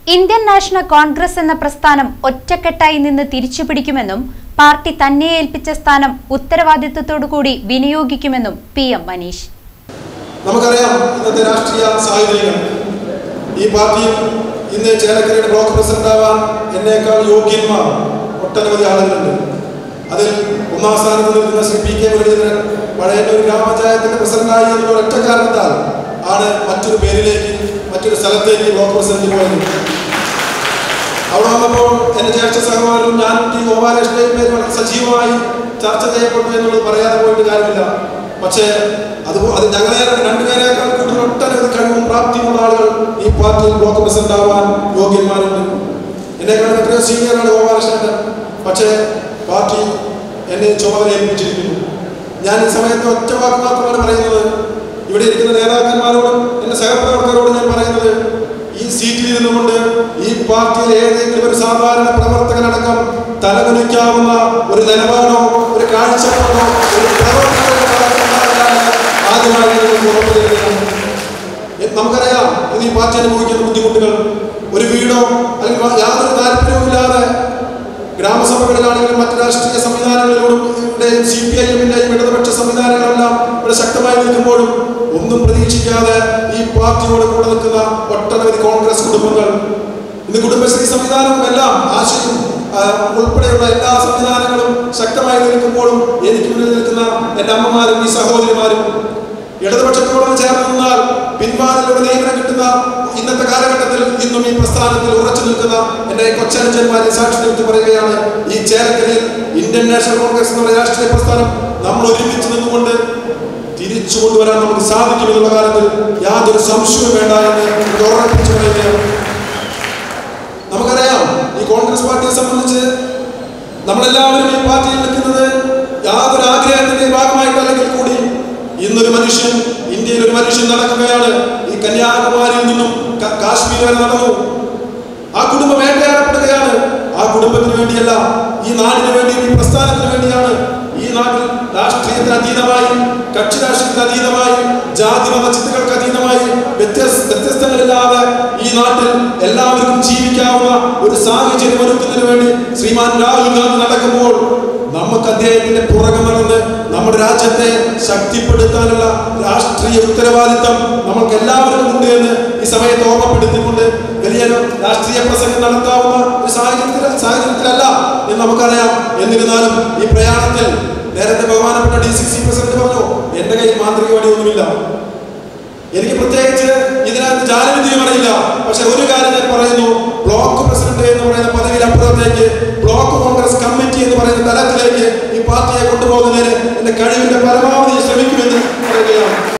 Indian national Congress എന്ന പ്രസ്ഥാനം ഒറ്റക്കെട്ടായി നിന്ന് തിരിച്ചുപിടിക്കുമെന്നും പാർട്ടി തന്നെ ഏൽപ്പിച്ച സ്ഥാനം ഉത്തരവാദിത്വത്തോടുകൂടി വിനിയോഗിക്കുമെന്നും പി എം മനീഷ് നമുക്കറിയാം ഇന്നത്തെ രാഷ്ട്രീയ സാഹചര്യങ്ങൾ ഈ പാർട്ടിയിൽ ഇന്ന് ചേലക്കരയുടെ ബ്ലോക്ക് പ്രസിഡന്റ് ആവാൻ എന്നേക്കാൾ യോഗ്യന്മാർ ഒട്ടനവധി ആളുകളുണ്ട് അതിൽ ഒന്നാം സ്ഥാനത്ത് നിൽക്കുന്ന ശ്രീ പി കെ മുരളീധരൻ പഴയന്നൂർ ഗ്രാമപഞ്ചായത്തിന്റെ പ്രസിഡന്റായി എന്നുള്ള ഒറ്റ കാരണത്താൽ ആണ് മറ്റൊരു പേരിലേക്ക് മറ്റൊരു സ്ഥലത്തേക്ക് ബ്ലോക്ക് പ്രസിഡന്റ് പോയത് അവിടെ വന്നപ്പോൾ എന്റെ ജ്യേഷ്ഠ സഹോദരനും ഞാൻ ടി ഗോപാലകൃഷ്ണയും പേര് വളരെ സജീവമായി ചർച്ച ചെയ്യപ്പെട്ടു എന്നുള്ളത് പറയാതെ പോയിട്ട് കാര്യമില്ല പക്ഷേ അത് അത് ഞങ്ങളെ രണ്ടുപേരെക്കാൾ കൂടുതൽ ഒട്ടനവധി കഴിവും പ്രാപ്തിയുമുള്ള ആളുകൾ ഈ പാർട്ടിയിൽ ബ്ലോക്ക് പ്രസിഡന്റ് ആവാൻ യോഗ്യന്മാരുണ്ട് എന്നെക്കാൾ എത്രയോ സീനിയറാണ് ഗോപാലകൃഷ്ണൻ പക്ഷേ പാർട്ടി എന്നെ ചുമതല ഏൽപ്പിച്ചിരിക്കുന്നു ഞാൻ ഈ സമയത്ത് ഒറ്റ വാക്ക് മാത്രമാണ് പറയുന്നത് ഇവിടെ ഇരിക്കുന്ന നേതാക്കന്മാരോടും എന്റെ സഹപ്രവർത്തകരോടും ഞാൻ പറയുന്നത് ഈ സീറ്റിൽ നിന്നുകൊണ്ട് ഈ പാർട്ടിയിൽ ഏതെങ്കിലും ഒരു സാധാരണ പ്രവർത്തകനടക്കം തലകുലിക്കാവുന്ന ഒരു നിലപാടോ ഒരു കാഴ്ചപ്പാടോ ഒരു പ്രവർത്തനമോ ഉണ്ടാവില്ല ആദ്യമായി ഞാൻ നിങ്ങൾക്ക് ഉറപ്പ് തരുകയാണ്. എ- നമുക്കറിയാം ഇന്ന് ഈ പാർട്ടി അനുഭവിക്കുന്ന ബുദ്ധിമുട്ടുകൾ ഒരു വീടോ അല്ലെങ്കിൽ യാതൊരു താല്പര്യവുമില്ലാതെ ഗ്രാമസഭകളിലാണെങ്കിലും മറ്റ് രാഷ്ട്രീയ സംവിധാനങ്ങളിലൂടെയും സി പി ഐ എമ്മിന്റെയും ഇടതുപക്ഷ സംവിധാനങ്ങളെല്ലാം ഇവിടെ ശക്തമായി നിൽക്കുമ്പോഴും ഒന്നും പ്രതീക്ഷിക്കാതെ ഈ പാർട്ടിയോട് കൂടെ നിൽക്കുന്ന ഒട്ടനവധി കോൺഗ്രസ് കുടുംബങ്ങൾ ഇന്ന് കുടുംബശ്രീ സംവിധാനവും എല്ലാം ആശയും ആ, ഉൾപ്പെടെയുള്ള എല്ലാ സംവിധാനങ്ങളും ശക്തമായി നിൽക്കുമ്പോഴും എനിക്ക് മുന്നിൽ നിൽക്കുന്ന എൻ്റെ അമ്മമാരും ഈ സഹോദരിമാരും ഇടതുപക്ഷത്തോട് ചേർന്ന് നിന്നാൽ പിൻവാതിലൂടെ നിയമനം കിട്ടുന്ന ഇന്നത്തെ കാലഘട്ടത്തിൽ ഇന്നും ഈ പ്രസ്ഥാനത്തിൽ ഉറച്ചു നിൽക്കുന്ന എന്റെ കൊച്ചനുജന്മാരെ സാക്ഷി നിർത്തി പറയുകയാണ് ഈ ചേലക്കരയിൽ ഇന്ത്യൻ നാഷണൽ കോൺഗ്രസ് എന്നുള്ള രാഷ്ട്രീയ പ്രസ്ഥാനം നമ്മൾ ഒരുമിച്ച് നിന്നുകൊണ്ട് തിരിച്ചു കൊണ്ടുവരാൻ നമുക്ക് സാധിക്കുമെന്നുള്ള കാര്യത്തിൽ യാതൊരു സംശയവും വേണ്ട എന്ന് ഇത് ഉറപ്പിച്ചു പറയുകയാണ് നമുക്കറിയാം ഈ കോൺഗ്രസ് പാർട്ടിയെ സംബന്ധിച്ച് നമ്മളെല്ലാവരും ഈ പാർട്ടിയിൽ നിൽക്കുന്നത് യാതൊരു ആഗ്രഹത്തിന്റെ ഭാഗമായിട്ടല്ലെങ്കിൽ കൂടി ഇന്നൊരു മനുഷ്യൻ ഇന്ത്യയിൽ ഒരു മനുഷ്യൻ നടക്കുകയാണ് ഈ കന്യാകുമാരിയിൽ നിന്നും ക- കാശ്മീർ വരെ നടന്നു ആ കുടുംബം വേട്ടയാടപ്പെടുകയാണ് ആ കുടുംബത്തിന് വേണ്ടിയല്ല ഈ നാടിന് വേണ്ടി ഈ പ്രസ്ഥാനത്തിന് വേണ്ടിയാണ് ഈ നാട്ടിൽ രാഷ്ട്രീയത്തിന് അതീതമായി കക്ഷി രാഷ്ട്രീയത്തിന് അതീതമായി ജാതി മത ചിന്തകൾക്ക് അതീതമായി വ്യത്യസ്ത വ്യത്യസ്തങ്ങളില്ലാതെ ഈ നാട്ടിൽ എല്ലാവർക്കും ജീവിക്കാവുന്ന ഒരു സാഹചര്യം ഒരുക്കുന്നതിന് വേണ്ടി ശ്രീമാൻ രാഹുൽ ഗാന്ധി നടക്കുമ്പോൾ നമുക്ക് അദ്ദേഹത്തിന്റെ പുറകെ നടന്ന് നമ്മുടെ രാജ്യത്തെ ശക്തിപ്പെടുത്താനുള്ള രാഷ്ട്രീയ ഉത്തരവാദിത്തം നമുക്ക് എല്ലാവർക്കും ഉണ്ട് എന്ന് ഈ സമയത്ത് ഓർമ്മപ്പെടുത്തിക്കൊണ്ട് വലിയ രാഷ്ട്രീയ പ്രസംഗം നടത്താവുന്ന ഒരു സാഹചര്യത്തിൽ സാഹചര്യത്തിലല്ല എന്ന് നമുക്കറിയാം എന്നിരുന്നാലും ഈ പ്രയാണത്തിൽ നേരത്തെ ബഹുമാനപ്പെട്ട ഡി സി സി പ്രസിഡന്റ് പറഞ്ഞു എന്റെ കയ്യിൽ മാന്ത്രിക വടിയൊന്നുമില്ല എനിക്ക് പ്രത്യേകിച്ച് ഇതിനകത്ത് ജാലവിദ്യം അറിയില്ല പക്ഷെ ഒരു കാര്യം ഞാൻ പറയുന്നു ബ്ലോക്ക് പ്രസിഡന്റ് എന്ന് പറയുന്ന പദവിയിലപ്പുറത്തേക്ക് ബ്ലോക്ക് കോൺഗ്രസ് കമ്മിറ്റി എന്ന് പറയുന്ന തലത്തിലേക്ക് ഈ പാർട്ടിയെ കൊണ്ടുപോകുന്നതിന് എന്റെ കഴിവിന്റെ പരമാവധി ശ്രമിക്കുമെന്ന്